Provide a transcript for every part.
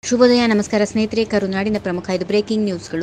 ಶುಭೋದಯ ನಮಸ್ಕಾರ ಸ್ನೇಹಿತರೆ ಕರುನಾಡಿನ ಪ್ರಮುಖ ಐದು ಬ್ರೇಕಿಂಗ್ ನ್ಯೂಸ್ಗಳು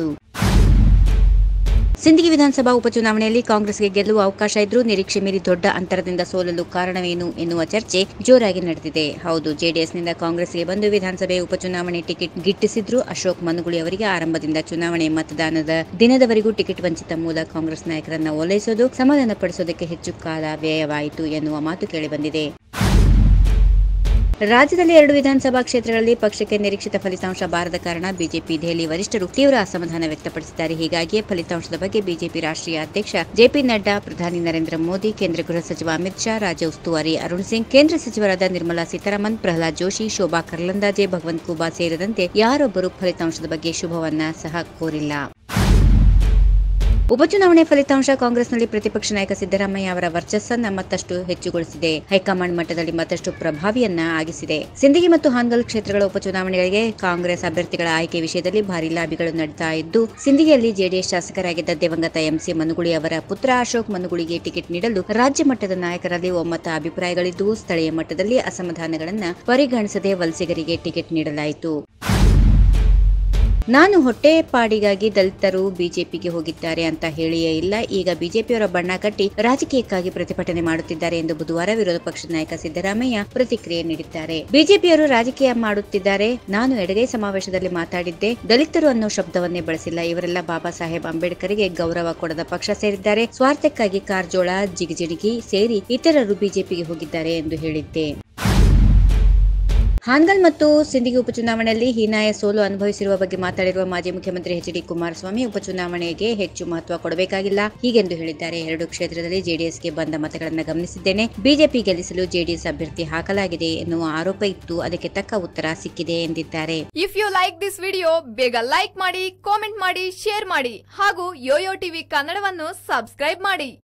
ಸಿಂದಗಿ ವಿಧಾನಸಭಾ ಉಪಚುನಾವಣೆಯಲ್ಲಿ ಕಾಂಗ್ರೆಸ್ಗೆ ಗೆಲ್ಲುವ ಅವಕಾಶ ಇದ್ರೂ ನಿರೀಕ್ಷೆ ಮೀರಿ ದೊಡ್ಡ ಅಂತರದಿಂದ ಸೋಲಲು ಕಾರಣವೇನು ಎನ್ನುವ ಚರ್ಚೆ ಜೋರಾಗಿ ನಡೆದಿದೆ ಹೌದು ಜೆಡಿಎಸ್ನಿಂದ ಕಾಂಗ್ರೆಸ್ಗೆ ಬಂದು ವಿಧಾನಸಭೆ ಉಪಚುನಾವಣೆ ಟಿಕೆಟ್ ಗಿಟ್ಟಿಸಿದ್ರು ಅಶೋಕ್ ಮನುಗುಳಿ ಅವರಿಗೆ ಆರಂಭದಿಂದ ಚುನಾವಣೆ ಮತದಾನದ ದಿನದವರೆಗೂ ಟಿಕೆಟ್ ವಂಚಿತ ಮೂಲ ಕಾಂಗ್ರೆಸ್ ನಾಯಕರನ್ನ ಓಲೈಸೋದು ಸಮಾಧಾನಪಡಿಸೋದಕ್ಕೆ ಹೆಚ್ಚು ಕಾಲ ವ್ಯಯವಾಯಿತು ಎನ್ನುವ ಮಾತು ಕೇಳಿಬಂದಿದೆ ರಾಜ್ಯದಲ್ಲಿ ಎರಡು ವಿಧಾನಸಭಾ ಕ್ಷೇತ್ರಗಳಲ್ಲಿ ಪಕ್ಷಕ್ಕೆ ನಿರೀಕ್ಷಿತ ಫಲಿತಾಂಶ ಬಾರದ ಕಾರಣ ಬಿಜೆಪಿ ದೆಹಲಿ ವರಿಷ್ಠರು ತೀವ್ರ ಅಸಮಾಧಾನ ವ್ಯಕ್ತಪಡಿಸಿದ್ದಾರೆ ಹೀಗಾಗಿಯೇ ಫಲಿತಾಂಶದ ಬಗ್ಗೆ ಬಿಜೆಪಿ ರಾಷ್ಟ್ರೀಯ ಅಧ್ಯಕ್ಷ ಜೆಪಿ ನಡ್ಡಾ ಪ್ರಧಾನಿ ನರೇಂದ್ರ ಮೋದಿ ಕೇಂದ್ರ ಗೃಹ ಸಚಿವ ಅಮಿತ್ ಶಾ ರಾಜ್ಯ ಉಸ್ತುವಾರಿ ಅರುಣ್ ಸಿಂಗ್ ಕೇಂದ್ರ ಸಚಿವರಾದ ನಿರ್ಮಲಾ ಸೀತಾರಾಮನ್ ಪ್ರಹ್ಲಾದ್ ಜೋಶಿ ಶೋಭಾ ಕರ್ಲಂದಾಜೆ ಭಗವಂತ್ ಖೂಬಾ ಸೇರಿದಂತೆ ಯಾರೊಬ್ಬರು ಫಲಿತಾಂಶದ ಬಗ್ಗೆ ಶುಭವನ್ನ ಸಹ ಕೋರಿಲ್ಲ ಉಪಚುನಾವಣೆ ಫಲಿತಾಂಶ ಕಾಂಗ್ರೆಸ್ನಲ್ಲಿ ಪ್ರತಿಪಕ್ಷ ನಾಯಕ ಸಿದ್ದರಾಮಯ್ಯ ಅವರ ವರ್ಚಸ್ಸನ್ನ ಮತ್ತಷ್ಟು ಹೆಚ್ಚುಗೊಳಿಸಿದೆ ಹೈಕಮಾಂಡ್ ಮಟ್ಟದಲ್ಲಿ ಮತ್ತಷ್ಟು ಪ್ರಭಾವಿಯನ್ನ ಆಗಿಸಿದೆ ಸಿಂದಗಿ ಮತ್ತು ಹಾನಗಲ್ ಕ್ಷೇತ್ರಗಳ ಉಪಚುನಾವಣೆಗಳಿಗೆ ಕಾಂಗ್ರೆಸ್ ಅಭ್ಯರ್ಥಿಗಳ ಆಯ್ಕೆ ವಿಷಯದಲ್ಲಿ ಭಾರಿ ಲಾಬಿಗಳು ನಡೆತಾ ಇದ್ದು ಸಿಂದಗಿಯಲ್ಲಿ ಜೆಡಿಎಸ್ ಶಾಸಕರಾಗಿದ್ದ ದಿವಂಗತ ಎಂಸಿ ಮನುಗುಳಿ ಅವರ ಪುತ್ರ ಅಶೋಕ್ ಮನುಗುಳಿಗೆ ಟಿಕೆಟ್ ನೀಡಲು ರಾಜ್ಯ ಮಟ್ಟದ ನಾಯಕರಲ್ಲಿ ಒಮ್ಮತ ಅಭಿಪ್ರಾಯಗಳಿದ್ದು ಸ್ಥಳೀಯ ಮಟ್ಟದಲ್ಲಿ ಅಸಮಾಧಾನಗಳನ್ನ ಪರಿಗಣಿಸದೆ ವಲಸಿಗರಿಗೆ ಟಿಕೆಟ್ ನೀಡಲಾಯಿತು ನಾನು ಹೊಟ್ಟೆಪಾಡಿಗಾಗಿ ದಲಿತರು ಬಿಜೆಪಿಗೆ ಹೋಗಿದ್ದಾರೆ ಅಂತ ಹೇಳಿಯೇ ಇಲ್ಲ ಈಗ ಬಿಜೆಪಿಯವರ ಬಣ್ಣ ಕಟ್ಟಿ ರಾಜಕೀಯಕ್ಕಾಗಿ ಪ್ರತಿಭಟನೆ ಮಾಡುತ್ತಿದ್ದಾರೆ ಎಂದು ಬುಧವಾರ ವಿರೋಧ ಪಕ್ಷದ ನಾಯಕ ಸಿದ್ದರಾಮಯ್ಯ ಪ್ರತಿಕ್ರಿಯೆ ನೀಡಿದ್ದಾರೆ ಬಿಜೆಪಿಯವರು ರಾಜಕೀಯ ಮಾಡುತ್ತಿದ್ದಾರೆ ನಾನು ಎಡಗೈ ಸಮಾವೇಶದಲ್ಲಿ ಮಾತಾಡಿದ್ದೆ ದಲಿತರು ಅನ್ನೋ ಶಬ್ದವನ್ನೇ ಬಳಸಿಲ್ಲ ಇವರೆಲ್ಲ ಬಾಬಾ ಸಾಹೇಬ್ ಅಂಬೇಡ್ಕರ್ಗೆ ಗೌರವ ಕೊಡದ ಪಕ್ಷ ಸೇರಿದ್ದಾರೆ ಸ್ವಾರ್ಥಕ್ಕಾಗಿ ಕಾರಜೋಳ ಜಿಗಜಿಣಗಿ ಸೇರಿ ಇತರರು ಬಿಜೆಪಿಗೆ ಹೋಗಿದ್ದಾರೆ ಎಂದು ಹೇಳಿದ್ದೆ ಹಾನಗಲ್ ಮತ್ತು ಸಿಂದಗಿ ಉಪಚುನಾವಣೆಯಲ್ಲಿ ಹೀನಾಯ ಸೋಲು ಅನುಭವಿಸಿರುವ ಬಗ್ಗೆ ಮಾತಾಡಿರುವ ಮಾಜಿ ಮುಖ್ಯಮಂತ್ರಿ ಎಚ್ ಡಿ ಕುಮಾರಸ್ವಾಮಿ ಉಪಚುನಾವಣೆಗೆ ಹೆಚ್ಚು ಮಹತ್ವ ಕೊಡಬೇಕಾಗಿಲ್ಲ ಹೀಗೆಂದು ಹೇಳಿದ್ದಾರೆ ಎರಡು ಕ್ಷೇತ್ರದಲ್ಲಿ ಜೆಡಿಎಸ್ಗೆ ಬಂದ ಮತಗಳನ್ನು ಗಮನಿಸಿದ್ದೇನೆ ಬಿಜೆಪಿ ಗೆಲ್ಲಿಸಲು ಜೆಡಿಎಸ್ ಅಭ್ಯರ್ಥಿ ಹಾಕಲಾಗಿದೆ ಎನ್ನುವ ಆರೋಪ ಇತ್ತು ಅದಕ್ಕೆ ತಕ್ಕ ಉತ್ತರ ಸಿಕ್ಕಿದೆ ಎಂದಿದ್ದಾರೆ if you like this video ಬೇಗ ಲೈಕ್ ಮಾಡಿ ಕಾಮೆಂಟ್ ಮಾಡಿ ಶೇರ್ ಮಾಡಿ ಹಾಗೂ ಯೋಯೋ ಟಿವಿ ಕನ್ನಡವನ್ನು ಸಬ್ಸ್ಕ್ರೈಬ್ ಮಾಡಿ